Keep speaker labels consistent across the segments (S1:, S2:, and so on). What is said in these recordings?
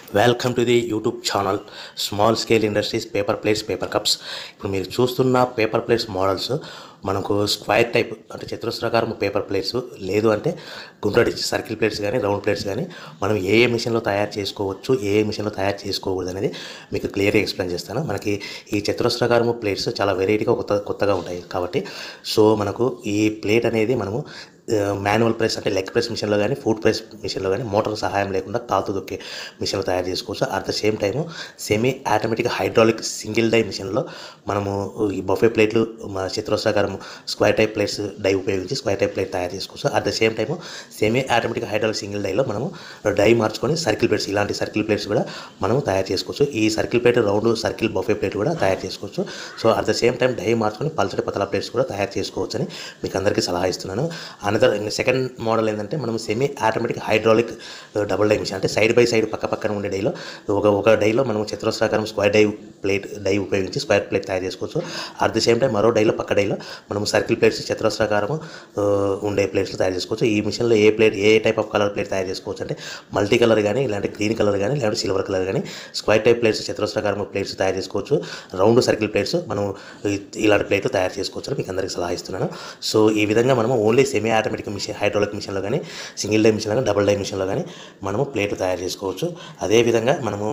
S1: Welcome to the YouTube channel small scale industries paper plates paper cups ఇప్పుడు మీరు చూస్తున్న paper plates models మనకు square type అంటే చతురస్రాకారం పేపర్ ప్లేట్స్ లేదు అంటే గుండ్రటి సర్కిల్ ప్లేట్స్ కానీ రౌండ్ ప్లేట్స్ కానీ మనం ఏ ఏ మిషన్లో తయారు చేసుకోవచ్చు ఏ ఏ మిషన్లో తయారు చేసుకోకూడదు అనేది మీకు క్లియర్గా ఎక్స్ప్లెయిన్ చేస్తాను మనకి ఈ చతురస్రాకారము ప్లేట్స్ చాలా వెరైటీగా కొత్త కొత్తగా ఉంటాయి కాబట్టి సో మనకు ఈ ప్లేట్ అనేది మనము మాన్యువల్ ప్రెస్ అంటే లెగ్ ప్రెస్ మిషన్లో కానీ ఫుడ్ ప్రెస్ మిషన్లో కానీ మోటార్ సహాయం లేకుండా కాలుతో దొక్కే మిషన్లు తయారు చేసుకోవచ్చు at the same time semi automatic hydraulic single die మిషన్లో మనము ఈ బఫే ప్లేట్లు మన చతురస్రాకారం స్క్వేర్ టైప్ ప్లేట్స్ డై ఉపయోగించి స్క్వేర్ టైప్ ప్లేట్ తయారు చేసుకోవచ్చు at the same time semi automatic hydraulic single డైలో మనము డై మార్చుకొని సర్కిల్ ప్లేట్స్ ఇలాంటి సర్కిల్ ప్లేట్స్ కూడా మనం తయారు చేసుకోవచ్చు ఈ circle plate round circle buffet plate కూడా తయారు చేసుకోవచ్చు so at the same time die మార్చుకొని పల్చటి పతల ప్లేట్స్ కూడా తయారు చేసుకోవచ్చు అని మీకు అందరికీ సలహా ఇస్తున్నాను అనదర్ సెకండ్ మోడల్ ఏంటంటే మనం semi automatic hydraulic double die machine అంటే సైడ్ బై సైడ్ పక్క పక్కన ఉండే డైలో ఒక ఒక డైలో మనం చతురస్రాకారం స్క్వేర్ డై ప్లేట్ డై ఉపయోగించి స్క్వేర్ ప్లేట్ తయారు చేసుకోవచ్చు అట్ ద సేమ్ టైం మరో డైలో పక్క డైలో మనం సర్కిల్ ప్లేట్స్ చతురస్రాకారం ఉండే ప్లేట్స్ తయారు చేసుకోవచ్చు ఈ మిషన్లో ఏ ప్లేట్ ఏ టైప్ ఆఫ్ కలర్ ప్లేట్ తయారు చేసుకోవచ్చు అంటే మల్టీ కలర్ కానీ ఇలాంటి గ్రీన్ కలర్ కానీ లేదంటే సిల్వర్ కలర్ కానీ స్క్వేర్ టైప్ ప్లేట్స్ చతురస్రాకారం ప్లేట్స్ తయారు చేసుకోవచ్చు రౌండ్ సర్కిల్ ప్లేట్స్ మనం ఇ- ఇలాంటి ప్లేట్లు తయారు చేసుకోవచ్చు అని మీకు అందరికీ సలహా ఇస్తున్నాను సో ఈ విధంగా మనము only semi automatic machine hydraulic మిషన్లో కానీ సింగిల్ డై మిషన్లో కానీ డబుల్ డై మిషన్లో కానీ మనము ప్లేట్లు తయారు చేసుకోవచ్చు అదేవిధంగా మనము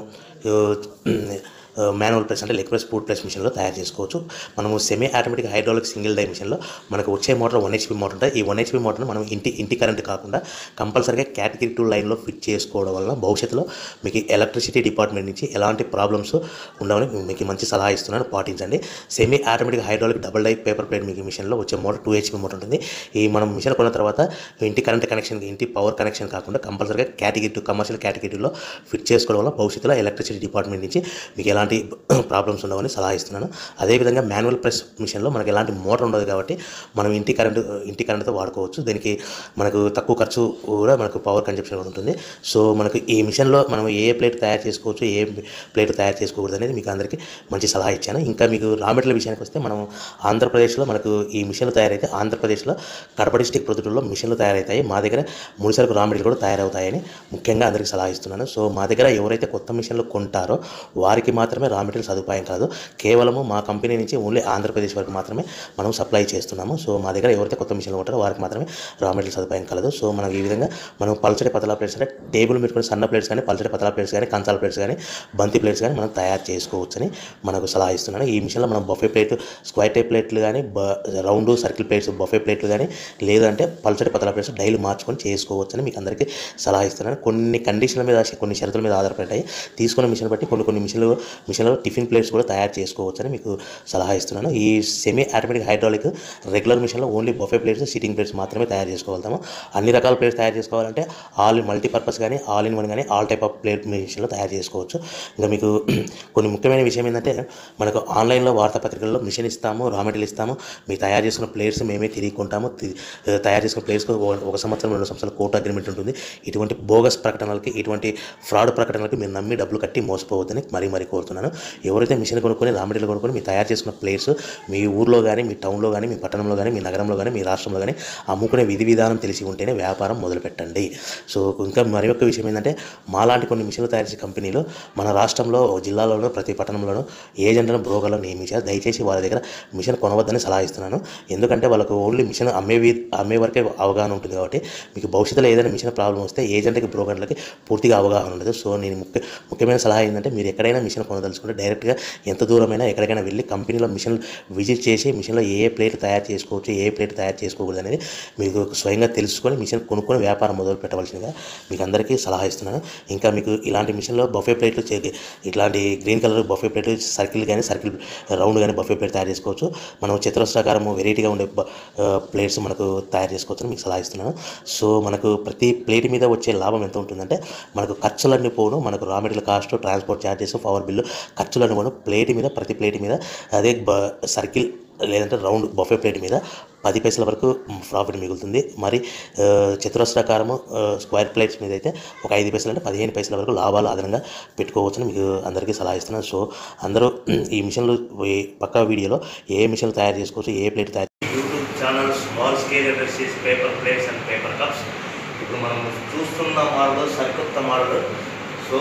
S1: మాన్యువల్ ప్రెస్ అంటే లెగ్ ప్రెస్ ఫుడ్ ప్రెస్ మిషన్లో తయారు చేసుకోవచ్చు మనము semi automatic hydraulic single die మిషన్లో మనకు వచ్చే మోటార్ వన్ హెచ్పి మోటార్ ఉంటుంది ఈ వన్ హెచ్పి మోటార్ని మనం ఇంటి ఇంటి కరెంట్ కాకుండా కంపల్సరీగా కేటగిరీ టూ లైన్లో ఫిట్ చేసుకోవడం వల్ల భవిష్యత్తులో మీకు ఎలక్ట్రిసిటీ డిపార్ట్మెంట్ నుంచి ఎలాంటి ప్రాబ్లమ్స్ ఉండవని మీకు మంచి సలహా ఇస్తున్నాను పాటించండి semi automatic hydraulic double die paper plate మీకు మిషన్లో వచ్చే మోటార్ టూ హెచ్పి మోటార్ ఉంటుంది ఈ మనం మిషన్ కొన్న తర్వాత ఇంటి కరెంట్ కనెక్షన్ ఇంటి పవర్ కనెక్షన్ కాకుండా కంపల్సరీగా కేటగిరీ టూ కమర్షియల్ కేటగిరీలో ఫిట్ చేసుకోవడం వల్ల భవిష్యత్తులో ఎలక్ట్రిసిటీ డిపార్ట్మెంట్ నుంచి మీకు ఎలాంటి ప్రాబ్లమ్స్ ఉండవని సలహా ఇస్తున్నాను అదేవిధంగా మాన్యువల్ ప్రెస్ మిషన్లో మనకి ఎలాంటి మోటార్ ఉండదు కాబట్టి మనం ఇంటి కరెంట్ ఇంటి కరెంట్తో వాడుకోవచ్చు దీనికి మనకు తక్కువ ఖర్చు కూడా మనకు పవర్ కన్జప్షన్ కూడా ఉంటుంది సో మనకు ఈ మిషన్లో మనం ఏ ప్లేట్ తయారు చేసుకోవచ్చు ఏ ప్లేట్ తయారు చేసుకోకూడదు అనేది మీకు అందరికీ మంచి సలహా ఇచ్చాను ఇంకా మీకు రా మెటీరియల్ విషయానికి వస్తే మనం ఆంధ్రప్రదేశ్లో మనకు ఈ మిషన్లు తయారైతే ఆంధ్రప్రదేశ్లో కడప డిస్టిక్ ప్రొద్దుటూరులో మిషన్లు తయారవుతాయి మా దగ్గర ముడిసరకు రా మెటీరియల్ కూడా తయారవుతాయని ముఖ్యంగా అందరికీ సలహా ఇస్తున్నాను సో మా దగ్గర ఎవరైతే కొత్త మిషన్లు కొంటారో వారికి మాత్రమే రా మెటీరియల్ సదుపాయం కాదు కేవలము మా కంపెనీ నుంచి ఓన్లీ ఆంధ్రప్రదేశ్ వరకు మాత్రమే మనం సప్లై చేస్తున్నాము సో మా దగ్గర ఎవరైతే కొత్త మిషన్లు కొంటారో వారికి మాత్రమే రా మెటీరియల్ సదుపాయం కలదు సో మనం ఈ విధంగా మనం పల్చడి పతలా ప్లేట్స్ అంటే టేబుల్ పెట్టుకుని సన్న ప్లేట్స్ కానీ పల్చడి పతలా ప్లేట్స్ కానీ కంచాల ప్లేట్స్ కానీ బంతి ప్లేట్స్ కానీ మనం తయారు చేసుకోవచ్చని మనకు సలహా ఇస్తున్నాను ఈ మిషన్లో మనం బఫే ప్లేట్ స్క్వైర్ టైప్ ప్లేట్లు కానీ బ రౌండ్ సర్కిల్ ప్లేట్స్ బఫే ప్లేట్లు కానీ లేదంటే పల్చడి పతలా ప్లేట్స్ డైలీ మార్చుకొని చేసుకోవచ్చని మీకు అందరికీ సలహా ఇస్తున్నాను కొన్ని కండిషన్ల మీద కొన్ని షరతుల మీద ఆధారపడ్డాయి తీసుకున్న మిషన్ బట్టి కొన్ని కొన్ని మిషన్లు మిషన్లో టిఫిన్ ప్లేట్స్ కూడా తయారు చేసుకోవచ్చని మీకు సలహా ఇస్తున్నాను ఈ సెమీ ఆటోమేటిక్ హైడ్రాలిక్ రెగ్యులర్ మిషన్లో only buffet plates sitting plates మాత్రమే తయారు చేసుకోగలుగుతాము అన్ని రకాల ప్లేట్స్ తయారు చేసుకోవాలంటే ఆల్ మల్టీపర్పస్ కానీ ఆల్ ఇన్ వన్ కానీ ఆల్ టైప్ ఆఫ్ ప్లేట్ మిషన్లో తయారు చేసుకోవచ్చు ఇంకా మీకు కొన్ని ముఖ్యమైన విషయం ఏంటంటే మనకు ఆన్లైన్లో వార్తాపత్రికల్లో మిషన్ ఇస్తాము రా మెటీరియల్ ఇస్తాము మీరు తయారు చేసుకున్న ప్లేట్స్ మేమే తిరిగి కొంటాము తి- తయారు చేసుకున్న ప్లేట్స్కి ఒక సంవత్సరం రెండు సంవత్సరాల కోర్టు అగ్రిమెంట్ ఉంటుంది ఇటువంటి బోగస్ ప్రకటనలకి ఇటువంటి ఫ్రాడ్ ప్రకటనలకి మీరు నమ్మి డబ్బులు కట్టి మోసపోవద్దని మరీ మరీ కోరుతున్నాను ఎవరైతే మిషన్ కొనుక్కొని రా మెటీరియల్ కొనుక్కొని మీరు తయారు చేసుకున్న ప్లేట్స్ మీ ఊర్లో కానీ మీ టౌన్లో కానీ మీ పట్టణంలో కానీ మీ నగరంలో కానీ మీ రాష్ట్రంలో కానీ అమ్ముకునే విధి విధానం తెలిసి ఉంటేనే వ్యాపారం మొదలు పెట్టండి సో ఇంకా మరి ఒక విషయం ఏంటంటే మాలాంటి కొన్ని మిషన్లు తయారు చేసే కంపెనీలు మన రాష్ట్రంలో జిల్లాలోనూ ప్రతి పట్టణంలోనూ ఏజెంట్లను బ్రోకర్లను నియమించారు దయచేసి వాళ్ళ దగ్గర మిషన్ కొనవద్దని సలహా ఇస్తున్నాను ఎందుకంటే వాళ్ళకు ఓన్లీ మిషన్ అమ్మే వి- అమ్మే వరకే అవగాహన ఉంటుంది కాబట్టి మీకు భవిష్యత్తులో ఏదైనా మిషన్ ప్రాబ్లం వస్తే ఏజెంట్కి బ్రోకర్లకి పూర్తిగా అవగాహన ఉండదు సో నేను ముఖ్య ముఖ్యమైన సలహా ఏంటంటే మీరు ఎక్కడైనా మిషన్ కొనదలుచుకుంటే డైరెక్ట్గా ఎంత దూరమైనా ఎక్కడికైనా వెళ్ళి కంపెనీలో మిషన్ విజిట్ చేసి మిషన్లో ఏ ఏ ప్లేట్ తయారు చేసుకోవచ్చు ఏ ఏ ప్లేట్ తయారు చేసుకోకూడదు అనేది మీకు స్వయంగా తెలుసుకొని మిషన్ కొనుక్కొని వ్యాపారం మొదలు పెట్టవలసిందిగా మీకు అందరికీ సలహా ఇస్తున్నాను ఇంకా మీకు ఇలాంటి మిషన్లో బఫే ప్లేట్లు చే ఇట్లాంటి green colour buffet plate circle కానీ సర్కిల్ రౌండ్ కానీ బఫే ప్లేట్ తయారు చేసుకోవచ్చు మనం చతురస్రాకారం వెరైటీగా ఉండే బ- ఆ, ప్లేట్స్ మనకు తయారు చేసుకోవచ్చు మీకు సలహా ఇస్తున్నాను సో మనకు ప్రతి ప్లేట్ మీద వచ్చే లాభం ఎంత ఉంటుందంటే మనకు ఖర్చులన్నీ పోను మనకు raw material cost transport charges power bill ఖర్చులన్నీ పోను ప్లేట్ మీద ప్రతి ప్లేట్ మీద అదే బ సర్కిల్ లేదంటే రౌండ్ బఫే ప్లేట్ మీద పది పైసల వరకు ప్రాఫిట్ మిగులుతుంది మరి ఆ, చతురస్రాకారము ఆ, స్క్వేర్ ప్లేట్స్ మీద అయితే ఒక ఐదు పైసలు అంటే పదిహేను పైసల వరకు లాభాలు అదనంగా పెట్టుకోవచ్చని మీకు అందరికీ సలహా ఇస్తున్నాను సో అందరూ ఈ మిషన్లు ఈ పక్క వీడియోలో ఏ మిషన్లు తయారు చేసుకోవచ్చు ఏ ప్లేట్ తయారు YouTube channel small scale industries paper plates and paper cups ఇప్పుడు మనం చూస్తున్న మోడల్ సరికొత్త మోడల్ సో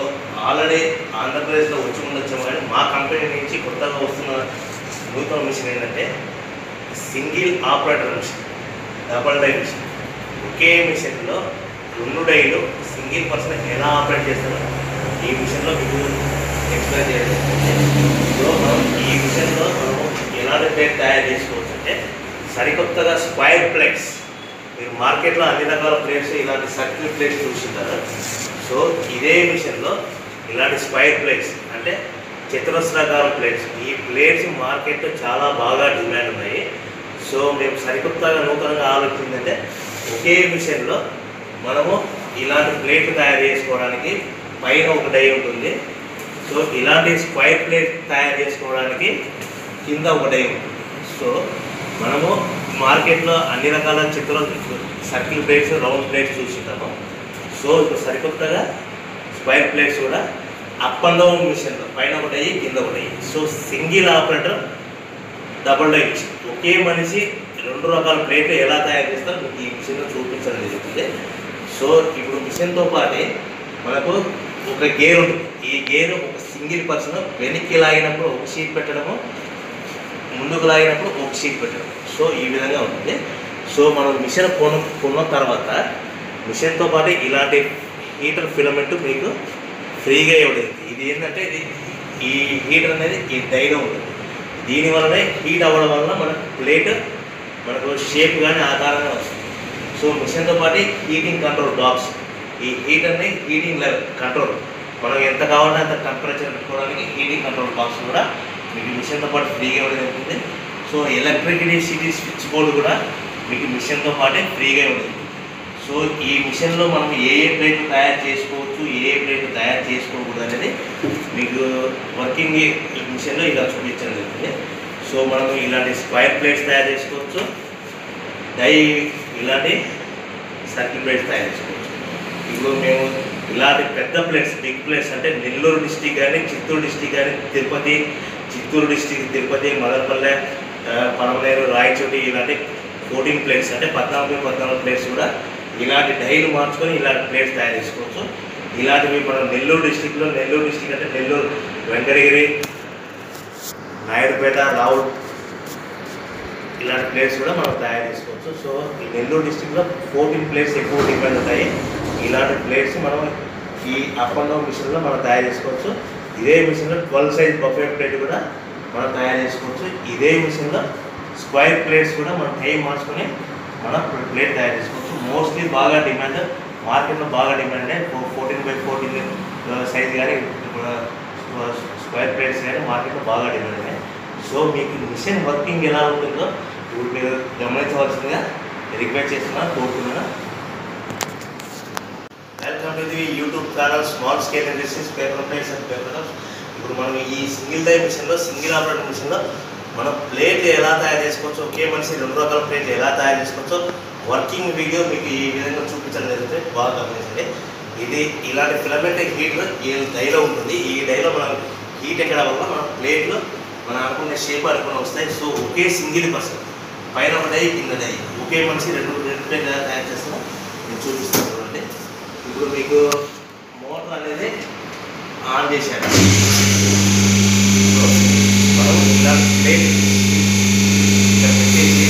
S1: ఆల్రెడీ ఆంధ్రప్రదేశ్లో వచ్చి ఉండొచ్చాము కానీ మా కంపెనీ నుంచి కొత్తగా వస్తున్న నూతన మిషన్ ఏంటంటే single operator machine double die machine ఒకే మిషన్లో రెండు డైలు సింగిల్ పర్సన్ ఎలా ఆపరేట్ చేస్తారో ఈ మిషన్లో మీకు ఎక్స్ప్లెయిన్ చేయడం సో మనం ఈ మిషన్లో మనము ఎలాంటి ప్లేట్ తయారు చేసుకోవచ్చు అంటే సరికొత్తగా స్క్వైర్ ప్లేట్స్ మీరు మార్కెట్లో అన్ని రకాల ప్లేట్స్ ఇలాంటి సర్కిల్ ప్లేట్స్ చూస్తుంటారు సో ఇదే మిషన్లో ఇలాంటి స్క్వైర్ ప్లేట్స్ అంటే చతురస్రాకార ప్లేట్స్ ఈ ప్లేట్స్ మార్కెట్లో చాలా బాగా డిమాండ్ ఉన్నాయి సో మేము సరికొత్తగా నూతనంగా ఆలోచించిందంటే ఒకే మిషన్లో మనము ఇలాంటి ప్లేట్ తయారు చేసుకోవడానికి పైన ఒక డై ఉంటుంది సో ఇలాంటి స్క్వైర్ ప్లేట్ తయారు చేసుకోవడానికి కింద ఒక డై ఉంటుంది సో మనము మార్కెట్లో అన్ని రకాల చిత్ర సర్కిల్ ప్లేట్స్ రౌండ్ ప్లేట్స్ చూస్తుంటాము సో ఇప్పుడు సరికొత్తగా స్క్వైర్ ప్లేట్స్ కూడా అప్ అండ్ డౌన్ మిషన్లో పైన ఒకటి అయ్యి కింద ఒకటి అయ్యి so single operator double die machine ఒకే మనిషి రెండు రకాల ప్లేట్లు ఎలా తయారు చేస్తారో మీకు ఈ మిషన్లో చూపించడం జరుగుతుంది సో ఇప్పుడు మిషన్తో పాటే మనకు ఒక గేర్ ఉంటుంది ఈ గేర్ ఒక సింగిల్ పర్సన్ వెనక్కి లాగినప్పుడు ఒక షీట్ పెట్టడము ముందుకు లాగినప్పుడు ఒక షీట్ పెట్టడం సో ఈ విధంగా ఉంటుంది సో మనం మిషన్ కొను కొన్న తర్వాత మిషన్తో పాటు ఇలాంటి హీటర్ ఫిలమెంట్ మీకు ఫ్రీగా ఇవ్వలేదు ఇది ఏంటంటే ఇది ఈ హీటర్ అనేది ఈ డైలో ఉంటుంది దీని వలనే హీట్ అవ్వడం వలన మన ప్లేట్ మనకు షేప్ కానీ ఆకారంగా వస్తుంది సో మిషన్తో పాటు హీటింగ్ కంట్రోల్ బాక్స్ ఈ హీటర్ని హీటింగ్ లెవెల్ కంట్రోల్ మనం ఎంత కావాలంటే అంత టెంపరేచర్ పెట్టుకోవడానికి హీటింగ్ కంట్రోల్ బాక్స్ కూడా మీకు మిషన్తో పాటు ఫ్రీగా ఇవ్వడం ఉంటుంది so electricity city switch board కూడా మీకు మిషన్తో పాటే ఫ్రీగా ఇవ్వడం సో ఈ మిషన్లో మనం ఏ ఏ ప్లేట్లు తయారు చేసుకోవచ్చు ఏ ఏ ప్లేట్లు తయారు చేసుకోకూడదు అనేది మీకు వర్కింగ్ ఈ మిషన్లో ఇలా చూపించడం జరుగుతుంది సో మనం ఇలాంటి స్క్వైర్ ప్లేట్స్ తయారు చేసుకోవచ్చు డై ఇలాంటి సర్కిల్ ప్లేట్స్ తయారు చేసుకోవచ్చు ఇప్పుడు మేము ఇలాంటి పెద్ద ప్లేట్స్ బిగ్ ప్లేట్స్ అంటే నెల్లూరు డిస్టిక్ కానీ చిత్తూరు డిస్టిక్ కానీ తిరుపతి చిత్తూరు డిస్టిక్ తిరుపతి మదనపల్లె ఆ, పరమనేరు రాయచోటి ఇలాంటి ఫోర్టీన్ ప్లేట్స్ అంటే పద్నాలుగు పద్నాలుగు ప్లేట్స్ కూడా ఇలాంటి డైలు మార్చుకొని ఇలాంటి ప్లేట్స్ తయారు చేసుకోవచ్చు ఇలాంటివి మనం నెల్లూరు డిస్టిక్లో నెల్లూరు డిస్టిక్ అంటే నెల్లూరు వెంకటగిరి నాయుడుపేట రావుల్ ఇలాంటి ప్లేస్ కూడా మనం తయారు చేసుకోవచ్చు సో ఈ నెల్లూరు డిస్టిక్లో ఫోర్టీన్ ప్లేస్ ఎక్కువ డిపెండ్ ఉంటాయి ఇలాంటి ప్లేట్స్ మనం ఈ అప్ అండ్ డౌన్ మిషన్లో మనం తయారు చేసుకోవచ్చు ఇదే మిషన్లో ట్వెల్వ్ సైజ్ బఫే ప్లేట్ కూడా మనం తయారు చేసుకోవచ్చు ఇదే మిషన్లో స్క్వైర్ ప్లేట్స్ కూడా మనం టైం మార్చుకొని మనం ప్లేట్ తయారు చేసుకోవచ్చు మోస్ట్లీ బాగా డిమాండ్ మార్కెట్లో బాగా డిమాండ్ అంటే ఫోర్టీన్ బై ఫోర్టీన్ సైజ్ కానీ స్క్వేర్ ప్లేట్స్ కానీ మార్కెట్లో బాగా డిమాండ్ ఉన్నాయి సో మీకు మిషన్ వర్కింగ్ ఎలా ఉంటుందో ఇప్పుడు మీరు గమనించవలసిందిగా రిక్వెస్ట్ చేస్తున్నా కోరుతున్నాను welcome to the YouTube channel small scale industries paper plates and paper ఇప్పుడు మనం ఈ సింగిల్ డై మిషన్లో సింగిల్ ఆపరేటర్ మిషన్లో మనం ప్లేట్ ఎలా తయారు చేసుకోవచ్చు ఒకే మనిషి రెండు రకాల ప్లేట్ ఎలా తయారు చేసుకోవచ్చో వర్కింగ్ వీడియో మీకు ఈ విధంగా చూపించడం జరుగుతుంది బాగా గమనించండి ఇది ఇలాంటి ఫిలమెంట్ హీటర్ ఈ డైలో ఉంటుంది ఈ డైలో మనం హీట్ ఎక్కడం వల్ల మన ప్లేట్లు మనం అనుకునే షేప్ అనుకుని వస్తాయి సో ఒకే సింగిల్ పర్సన్ పైన ఒక డై కింద డై ఒకే మనిషి రెండు రెండు ప్లేట్ ఎలా తయారు చేస్తామో నేను చూపిస్తాను చూడండి ఇప్పుడు మీకు మోటార్ అనేది ఆన్ చేశాను సో మనం ఇలా ప్లేట్ ఇక్కడ పెట్టేసి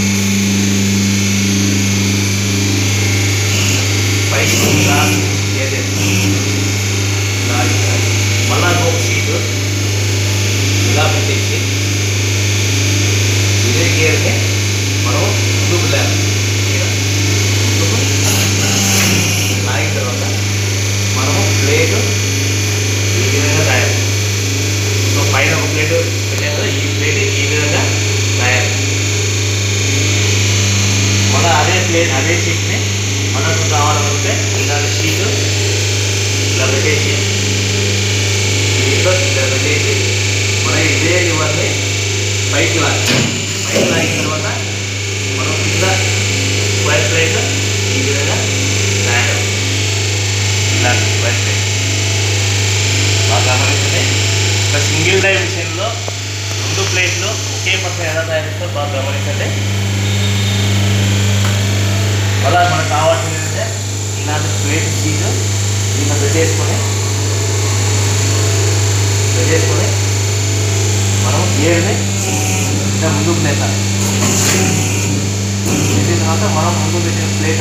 S1: పైకి ఇలా ఏదైతే ఇలా ఇక్కడ మళ్ళా ఒక షీట్ ఇలా పెట్టేసి ఇదే గేర్ని మనం ముందుకు లేవాలి ఇక్కడ ముందుకు లాగిన తర్వాత మనము ప్లేట్ ఈ విధంగా తయారు సో పైన ఒక ప్లేట్ పెట్టాం కదా ఈ ప్లేట్ ఈ విధంగా తయారు మళ్ళీ అదే ప్లేట్ అదే షీట్ని మనకు కావాలనుకుంటే ఇలాంటి షీట్ ఇలా పెట్టేసి దీంట్లో ఇలా పెట్టేసి మనం ఇదే ఇవన్నీ పైకి లాగి పైకి లాగిన తర్వాత మనం కింద వైట్ ప్లేట్ ఈ విధంగా తయారు ఇలాంటి వైట్ ప్లేట్ బాగా గమనించండి ఒక సింగిల్ డై మిషన్లో రెండు ప్లేట్లు ఒకే పక్కన ఎలా తయారు చేస్తారో బాగా గమనించండి అలా మనకు కావాల్సింది ఏంటంటే ఇలాంటి ప్లేట్ షీట్ దీన్ని పెట్టేసుకొని
S2: గేర్ని ఇంకా ముందుకు నెట్టాలి నెట్టిన తర్వాత మనం ముందు పెట్టిన ప్లేట్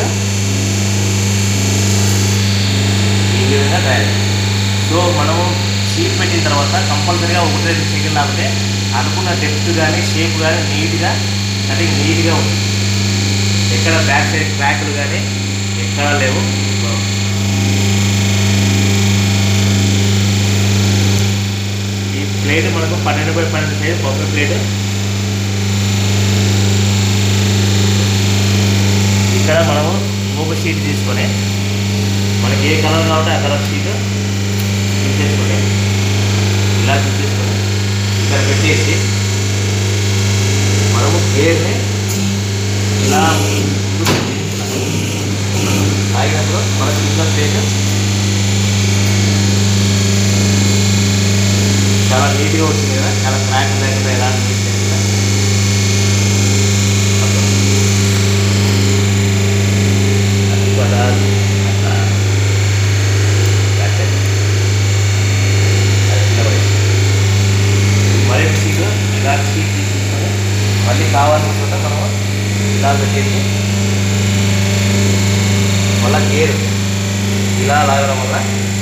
S2: ఈ విధంగా తయారు సో మనము షీట్ పెట్టిన తర్వాత కంపల్సరీగా ఒకటి రెండు సెకండ్ ఆపితే అనుకున్న డెప్త్ కానీ షేప్ కానీ నీట్గా కటింగ్ నీట్గా ఉంది ఎక్కడ బ్యాక్ సైడ్ క్రాక్లు కానీ ఎక్కడ లేవు ఈ ప్లేట్ మనకు పన్నెండు బై పన్నెండు సైజ్ బొమ్మ ప్లేట్ ఇక్కడ మనము మూగ షీట్ తీసుకొని మనకి ఏ కలర్ కావాలంటే ఆ కలర్ షీట్ తీసేసుకొని ఇలా తీసేసుకొని ఇక్కడ పెట్టేసి మనము గేర్ని ఇలా ముందుకు పెట్టేసి ఆగినప్పుడు మన కింద ప్లేట్ చాలా నీట్గా వచ్చింది కదా చాలా క్రాక్ లేకుండా ఎలా అనిపించింది కదా అది కూడా అట్లా బ్యాక్ సైడ్. అది కింద పడేసి. మరి సీట్ ఇలా సీట్ తీసుకొని మళ్ళీ కావాలనుకుంటే మనం ఇలా పెట్టేసి మళ్ళీ గేర్ ఇలా లాగడం వల్ల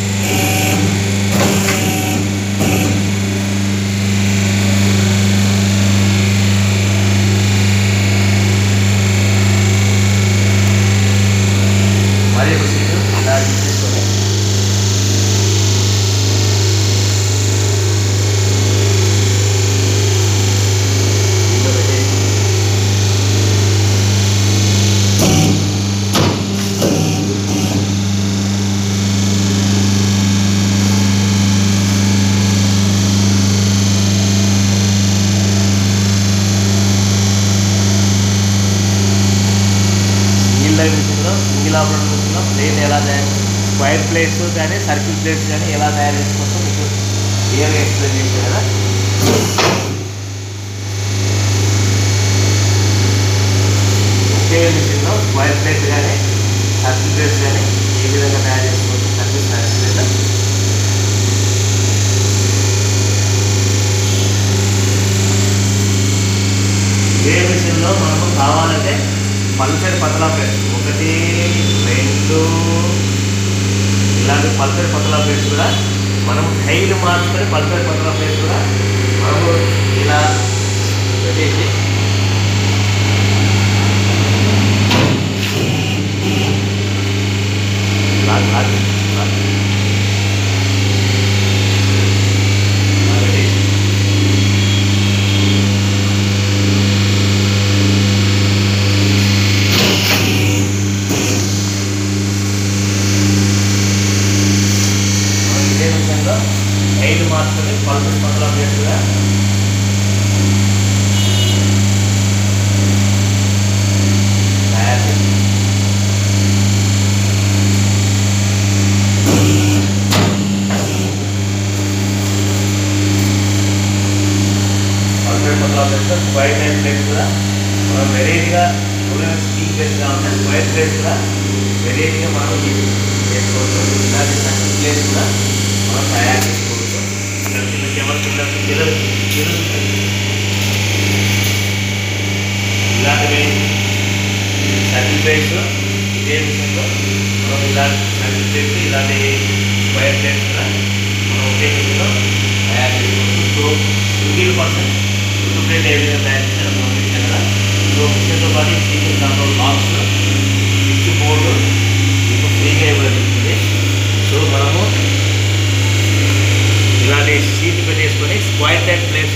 S2: మరి ఒక సీటు ఇలా తీసుకొని దీంట్లో పెట్టేసి సింగిల్ లైన్ మిషన్లో సింగిల్ ఆపరేటర్ మిషన్లో ప్లేట్ ఎలా తయారు స్క్వైర్ ప్లేట్స్ కానీ సర్కిల్ ప్లేట్స్ కానీ ఎలా తయారు చేసుకోవచ్చో మీకు క్లియర్గా ఎక్స్ప్లెయిన్ చేశాను కదా ఒకే మిషన్లో స్క్వైర్ ప్లేట్స్ కానీ సర్కిల్ ప్లేట్స్ కానీ ఏ విధంగా తయారు చేసుకోవచ్చు కనిపిస్తున్నాయి లేదా ఏ మిషన్లో మనకు కావాలంటే పల్సర్ పతలా ప్లేట్స్ ఒకటి రెండు ఇలాంటి పల్సర్ పతలా ప్లేట్స్ కూడా మనం హైలు మార్చుకొని పల్సర్ పతలా ప్లేట్స్ కూడా మనము ఇలా పెట్టేసి లాగ్ లాగ్ లాగ్. ఇలా పెట్టేసి మనం ఇదే విధంగా ఐదు మార్చుకొని పల్సర్ పతలా ప్లేట్స్ కూడా తయారు చేస్తాం పల్సర్ పతలా ప్లేట్స్ స్క్వైర్ టైప్ ప్లేట్స్ కూడా మనం వెరైటీగా ఎవరైనా స్టీల్ ప్లేట్స్ కావాలంటే స్క్వైర్ ప్లేట్స్ కూడా వెరైటీగా మనం యూజ్ చేసుకోవచ్చు ఇలాంటి సర్కిల్ ప్లేట్స్ కూడా మనం తయారు చేసుకోవచ్చు ఇక్కడ చిన్న కెమెరా కింద పిల్లలు పిల్లలు ఇలాంటివి సర్కిల్ ప్లేట్స్ ఇదే విషయంలో మనం ఇలాంటి సర్కిల్ ప్లేట్స్ ఇలాంటి వైర్ ప్లేట్స్ కూడా మనం ఒకే విషయంలో తయారు చేసుకోవచ్చు so single person food plate ఏ విధంగా తయారు చేయాలో మనం చూసాం కదా సో మిషన్తో పాటు ceiling control box switch board మీకు ఫ్రీగా ఇవ్వబడుతుంది సో మనము ఇలాంటి షీట్ పెట్టేసుకొని స్క్వైర్ టైప్ ప్లేట్స్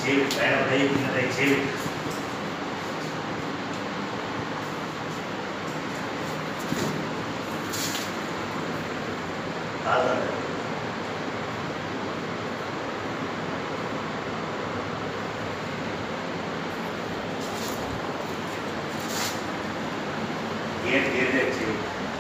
S2: చేయి పైన దయ కింద దయ చేయి కాదండి గేట్ గేట్ దయ చేయి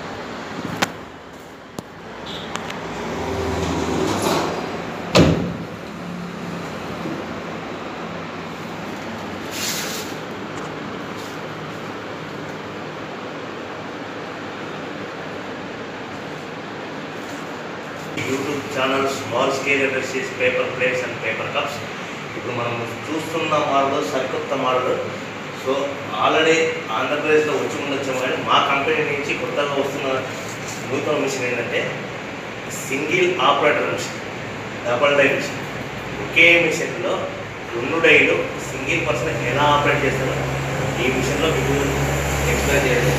S2: YouTube channel small scale industries paper plates and paper cups ఇప్పుడు మనం చూస్తున్న మోడల్ సరికొత్త మోడల్ సో ఆల్రెడీ ఆంధ్రప్రదేశ్లో వచ్చి ఉండొచ్చాము కానీ మా కంపెనీ నుంచి కొత్తగా వస్తున్న నూతన మిషన్ ఏంటంటే single operator machine double die machine ఒకే మిషన్లో రెండు డైలు సింగిల్ పర్సన్ ఎలా ఆపరేట్ చేస్తారో ఈ మిషన్లో మీకు ఎక్స్ప్లెయిన్ చేయడం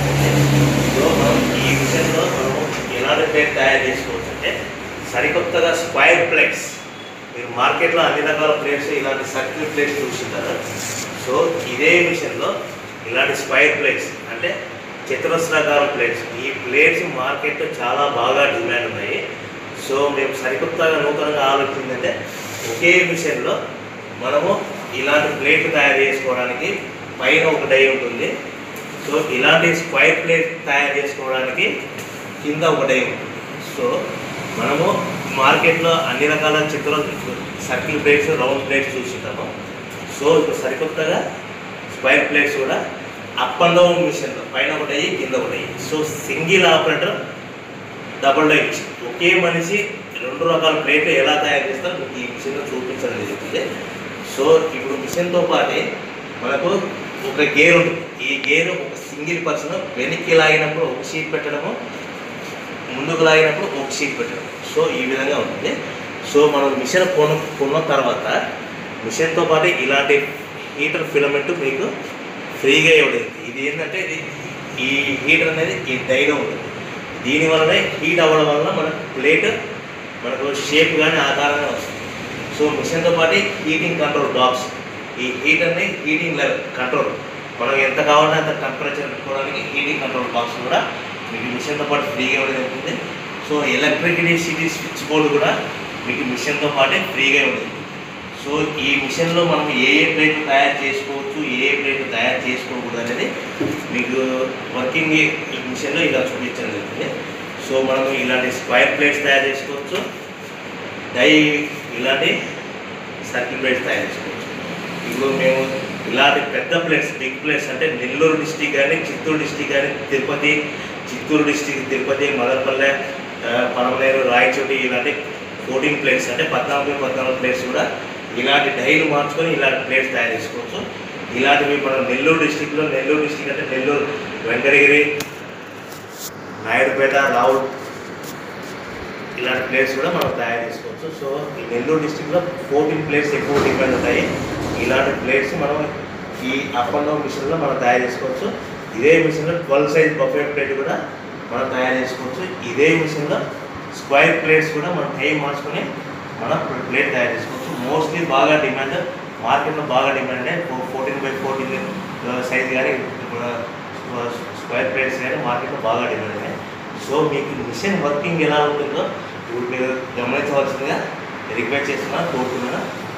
S2: సో మనం ఈ మిషన్లో మనం ఎలాంటి ప్లేట్ తయారు చేసుకోవచ్చు అంటే సరికొత్తగా స్క్వైర్ ప్లేట్స్ మీరు మార్కెట్లో అన్ని రకాల ప్లేట్స్ ఇలాంటి సర్కిల్ ప్లేట్స్ చూస్తుంటారు సో ఇదే మిషన్లో ఇలాంటి స్క్వైర్ ప్లేట్స్ అంటే చతురస్రాకార ప్లేట్స్ ఈ ప్లేట్స్ మార్కెట్లో చాలా బాగా డిమాండ్ ఉన్నాయి సో మేము సరికొత్తగా నూతనంగా ఆలోచించిందంటే ఒకే మిషన్లో మనము ఇలాంటి ప్లేట్ తయారు చేసుకోవడానికి పైన ఒక డై ఉంటుంది సో ఇలాంటి స్క్వైర్ ప్లేట్ తయారు చేసుకోవడానికి కింద ఒక డై ఉంటుంది సో మనము మార్కెట్లో అన్ని రకాల చిత్ర సర్కిల్ ప్లేట్స్ రౌండ్ ప్లేట్స్ చూస్తుంటాము సో ఇప్పుడు సరికొత్తగా స్క్వైర్ ప్లేట్స్ కూడా అప్ అండ్ డౌన్ మిషన్లో పైన ఒకటి అయ్యి కింద ఒకటి అయ్యి so single operator double die machine ఒకే మనిషి రెండు రకాల ప్లేట్లు ఎలా తయారు చేస్తారో మీకు ఈ మిషన్లో చూపించడం జరుగుతుంది సో ఇప్పుడు మిషన్తో పాటే మనకు ఒక గేర్ ఉంటుంది ఈ గేర్ ఒక సింగిల్ పర్సన్ వెనక్కి లాగినప్పుడు ఒక షీట్ పెట్టడము ముందుకు లాగినప్పుడు ఒక షీట్ పెట్టడం సో ఈ విధంగా ఉంటుంది సో మనం మిషన్ కొను కొన్న తర్వాత మిషన్తో పాటు ఇలాంటి హీటర్ ఫిలమెంట్ మీకు ఫ్రీగా ఇవ్వలేదు ఇది ఏంటంటే ఇది ఈ హీటర్ అనేది ఈ డైలో ఉంటుంది దీని వలనే హీట్ అవ్వడం వలన మన ప్లేట్ మనకు షేప్ కానీ ఆకారంగా వస్తుంది సో మిషన్తో పాటు హీటింగ్ కంట్రోల్ బాక్స్ ఈ హీటర్ని హీటింగ్ లెవెల్ కంట్రోల్ మనం ఎంత కావాలంటే అంత టెంపరేచర్ పెట్టుకోవడానికి హీటింగ్ కంట్రోల్ బాక్స్ కూడా మీకు మిషన్తో పాటు ఫ్రీగా ఇవ్వడం జరుగుతుంది so electricity city switch board కూడా మీకు మిషన్తో పాటే ఫ్రీగా ఇవ్వడం జరుగుతుంది సో ఈ మిషన్లో మనం ఏ ఏ ప్లేట్ తయారు చేసుకోవచ్చు ఏ ఏ ప్లేట్ తయారు చేసుకోకూడదు అనేది మీకు వర్కింగ్ ఈ మిషన్లో ఇలా చూపించడం జరుగుతుంది సో మనం ఇలాంటి స్క్వైర్ ప్లేట్స్ తయారు చేసుకోవచ్చు డై ఇలాంటి సర్కిల్ ప్లేట్స్ తయారు చేసుకోవచ్చు ఇప్పుడు మేము ఇలాంటి పెద్ద ప్లేట్స్ బిగ్ ప్లేట్స్ అంటే నెల్లూరు డిస్టిక్ కానీ చిత్తూరు డిస్టిక్ కానీ తిరుపతి చిత్తూరు డిస్టిక్ తిరుపతి మదనపల్లె ఆ, పడమనేరు రాయచోటి ఇలాంటి ఫోర్టీన్ ప్లేట్స్ అంటే పద్నాలుగు పద్నాలుగు ప్లేట్స్ కూడా ఇలాంటి డైలు మార్చుకొని ఇలాంటి ప్లేట్స్ తయారు చేసుకోవచ్చు ఇలాంటివి మనం నెల్లూరు డిస్టిక్లో నెల్లూరు డిస్టిక్ అంటే నెల్లూరు వెంకటగిరి నాయుడుపేట రావుల్ ఇలాంటి ప్లేస్ కూడా మనం తయారు చేసుకోవచ్చు సో ఈ నెల్లూరు డిస్టిక్లో ఫోర్టీన్ ప్లేస్ ఎక్కువ డిపెండ్ ఉంటాయి ఇలాంటి ప్లేట్స్ మనం ఈ అప్ అండ్ డౌన్ మిషన్లో మనం తయారు చేసుకోవచ్చు ఇదే మిషన్లో ట్వెల్వ్ సైజ్ బఫెట్ ప్లేట్ కూడా మనం తయారు చేసుకోవచ్చు ఇదే మిషన్లో స్క్వైర్ ప్లేట్స్ కూడా మనం టైం మార్చుకొని మనం ప్లేట్ తయారు చేసుకోవచ్చు మోస్ట్లీ బాగా డిమాండ్ మార్కెట్లో బాగా డిమాండ్ అంటే ఫోర్టీన్ బై ఫోర్టీన్ సైజ్ కానీ స్క్వైర్ ప్లేట్స్ కానీ మార్కెట్లో బాగా డిమాండ్ ఉన్నాయి సో మీకు మిషన్ వర్కింగ్ ఎలా ఉంటుందో ఇప్పుడు మీరు గమనించవలసిందిగా రిక్వెస్ట్ చేస్తున్నా కోరుతున్నాను